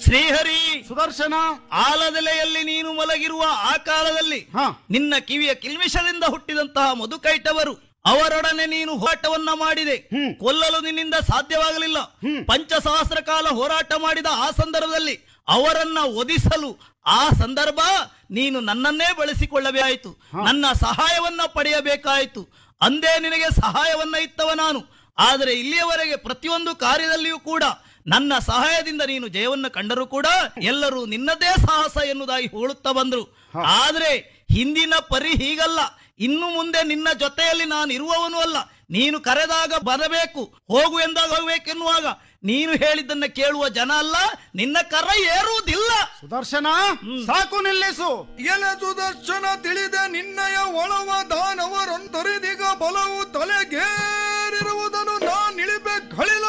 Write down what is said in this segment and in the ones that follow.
ಶ್ರೀಹರಿ ಸುದರ್ಶನ ಆಲದೆಲೆಯಲ್ಲಿ ನೀನು ಮಲಗಿರುವ ಆ ಕಾಲದಲ್ಲಿ ಹಾ ನಿನ್ನ ಕಿವಿಯ ಕಿಲ್ಮಿಷದಿಂದ ಹುಟ್ಟಿದಂತಹ ಮಧುಕೈಟವರು ಅವರೊಡನೆ ನೀನು ಹೋರಾಟವನ್ನ ಮಾಡಿದೆ ಹ್ಮ್. ಕೊಲ್ಲಲು ನಿನ್ನಿಂದ ಸಾಧ್ಯವಾಗಲಿಲ್ಲ ಹ್ಮ್. ಪಂಚಸಹಸ್ರ ಕಾಲ ಹೋರಾಟ ಮಾಡಿದ ಆ ಸಂದರ್ಭದಲ್ಲಿ ಅವರನ್ನ ಒದಿಸಲು ಆ ಸಂದರ್ಭ ನೀನು ನನ್ನನ್ನೇ ಬಳಸಿಕೊಳ್ಳಬೇಕಾಯಿತು ನನ್ನ ಸಹಾಯವನ್ನ ಪಡೆಯಬೇಕಾಯಿತು ಅಂದೇ ನಿನಗೆ ಸಹಾಯವನ್ನ ಇತ್ತವ ನಾನು ಆದರೆ ಇಲ್ಲಿಯವರೆಗೆ ಪ್ರತಿಯೊಂದು ಕಾರ್ಯದಲ್ಲಿಯೂ ಕೂಡ ನನ್ನ ಸಹಾಯದಿಂದ ನೀನು ಜಯವನ್ನು ಕಂಡರೂ ಕೂಡ ಎಲ್ಲರೂ ನಿನ್ನದೇ ಸಾಹಸ ಎನ್ನುವುದಾಗಿ ಹೋಳುತ್ತಾ ಬಂದ್ರು ಆದ್ರೆ ಹಿಂದಿನ ಪರಿ ಹೀಗಲ್ಲ ಇನ್ನು ಮುಂದೆ ನಿನ್ನ ಜೊತೆಯಲ್ಲಿ ನಾನು ಇರುವವನು ಅಲ್ಲ ನೀನು ಕರೆದಾಗ ಬರಬೇಕು ಹೋಗು ಎಂದಾಗ ಹೋಗ್ಬೇಕೆನ್ನುವಾಗ ನೀನು ಹೇಳಿದ್ದನ್ನ ಕೇಳುವ ಜನ ಅಲ್ಲ ನಿನ್ನ ಕರ ಏರುವುದಿಲ್ಲ ಸುದರ್ಶನ ಸಾಕು ನಿಲ್ಲಿಸು ಎಲೆ ಸುದರ್ಶನ ತಿಳಿದ ನಿನ್ನಯ ಒಳವ ದಾನವರೊಂದರಿದಿಗ ಬಲವು ತಲೆಗೇರಿರುವುದನ್ನು ನಾನ್ ಇಳಿಬೆ ಗಳಿಲ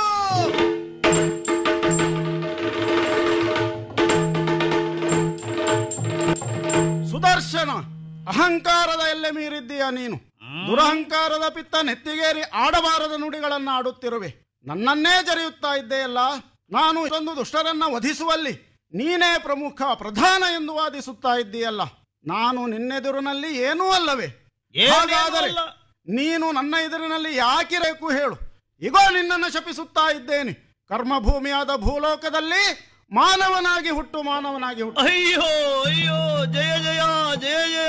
ಸುದರ್ಶನ ಅಹಂಕಾರದ ಎಲ್ಲೆ ಮೀರಿದ್ದೀಯ ನೀನು ದುರಹಂಕಾರದ ಪಿತ್ತ ನೆತ್ತಿಗೇರಿ ಆಡಬಾರದ ನುಡಿಗಳನ್ನು ಆಡುತ್ತಿರುವೆ ನನ್ನನ್ನೇ ಜರಿಯುತ್ತಾ ಇದ್ದೆಯಲ್ಲ ನಾನು ಇದೊಂದು ದುಷ್ಟರನ್ನ ವಧಿಸುವಲ್ಲಿ ನೀನೇ ಪ್ರಮುಖ ಪ್ರಧಾನ ಎಂದು ವಾದಿಸುತ್ತಾ ಇದ್ದೀಯಲ್ಲ ನಾನು ನಿನ್ನೆದುರಿನಲ್ಲಿ ಏನೂ ಅಲ್ಲವೇ ಏನೂ ಹಾಗಾದರೆ ಅಲ್ಲ. ನೀನು ನನ್ನ ಎದುರಿನಲ್ಲಿ ಯಾಕಿರಬೇಕು ಹೇಳು ಈಗೋ ನಿನ್ನನ್ನು ಶಪಿಸುತ್ತಾ ಇದ್ದೇನೆ ಕರ್ಮಭೂಮಿಯಾದ ಭೂಲೋಕದಲ್ಲಿ ಮಾನವನಾಗಿ ಹುಟ್ಟು ಮಾನವನಾಗಿ ಹುಟ್ಟು ಅಯ್ಯೋ ಅಯ್ಯೋ ಜಯ ಜಯ ಜಯ ಜಯ